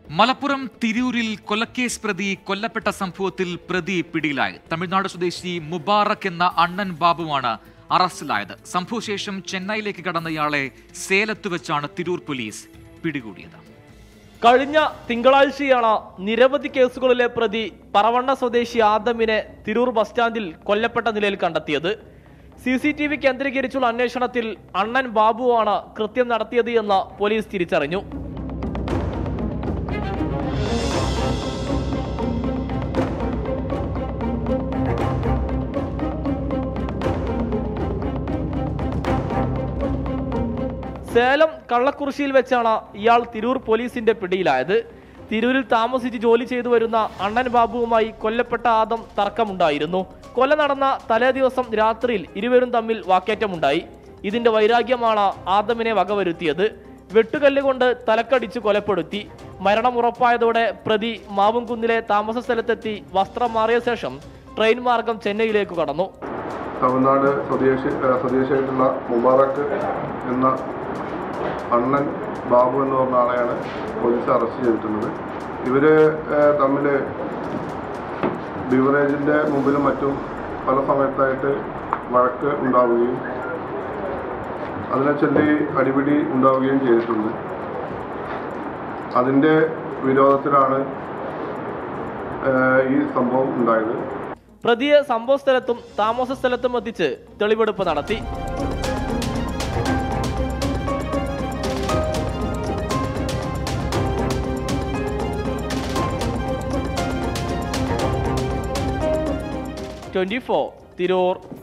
മലപ്പുറം തിരൂരിൽ കൊലക്കേസ് പ്രതി കൊല്ലപ്പെട്ട സംഭവത്തിൽ പ്രതി പിടിയിലായി തമിഴ്നാട് സ്വദേശി മുബാറക് എന്ന അണ്ണൻ ബാബുവാണ് അറസ്റ്റിലായത് സംഭവശേഷം ചെന്നൈയിലേക്ക് കടന്നയാളെ സേലത്ത് വെച്ചാണ് തിരൂർ പോലീസ് പിടികൂടിയത് കഴിഞ്ഞ തിങ്കളാഴ്ചയാണ് നിരവധി കേസുകളിലെ പ്രതി പറവണ്ണ സ്വദേശി ആദമിനെ തിരൂർ ബസ് സ്റ്റാൻഡിൽ കൊല്ലപ്പെട്ട നിലയിൽ കണ്ടെത്തിയത് സി സി ടി വി കേന്ദ്രീകരിച്ചുള്ള അന്വേഷണത്തിൽ അണ്ണൻ ബാബുവാണ് കൃത്യം നടത്തിയത് എന്ന് പോലീസ് തിരിച്ചറിഞ്ഞു സേലം കള്ളക്കുറിശിയിൽ വെച്ചാണ് ഇയാൾ തിരൂർ പോലീസിന്റെ പിടിയിലായത് തിരൂരിൽ താമസിച്ച് ജോലി ചെയ്തു വരുന്ന അണ്ണൻ ബാബുവുമായി കൊല്ലപ്പെട്ട ആദം തർക്കമുണ്ടായിരുന്നു കൊല നടന്ന തലേ ദിവസം രാത്രിയിൽ ഇരുവരും തമ്മിൽ വാക്കേറ്റമുണ്ടായി ഇതിന്റെ വൈരാഗ്യമാണ് ആദമിനെ വകവരുത്തിയത് വെട്ടുകല്ല് കൊണ്ട് തലക്കടിച്ച് കൊലപ്പെടുത്തി മരണം ഉറപ്പായതോടെ പ്രതി മാവുംകുന്നിലെ താമസ സ്ഥലത്തെത്തി വസ്ത്രം മാറിയ ശേഷം ട്രെയിൻ മാർഗം ചെന്നൈയിലേക്ക് കടന്നു തമിഴ്നാട് സ്വദേശി ഏഹ് സ്വദേശിയായിട്ടുള്ള മുബാറക്ക് എന്ന അണ്ണൻ ബാബു എന്ന് പറഞ്ഞ ആളെയാണ് പോലീസ് അറസ്റ്റ് ചെയ്തിട്ടുള്ളത് ഇവര് ഏഹ് തമ്മിൽ ബിവറേജിന്റെ മുമ്പിലും മറ്റും പല സമയത്തായിട്ട് വഴക്ക് ഉണ്ടാവുകയും അതിനെ ചൊല്ലി അടിപിടി ഉണ്ടാവുകയും ചെയ്തിട്ടുണ്ട് അതിൻ്റെ വിരോധത്തിലാണ് ഏഹ് ഈ സംഭവം ഉണ്ടായത് പ്രതിയെ സംഭവ സ്ഥലത്തും താമസ സ്ഥലത്തും എത്തിച്ച് തെളിവെടുപ്പ് നടത്തി ട്വന്റി ഫോർ തിരൂർ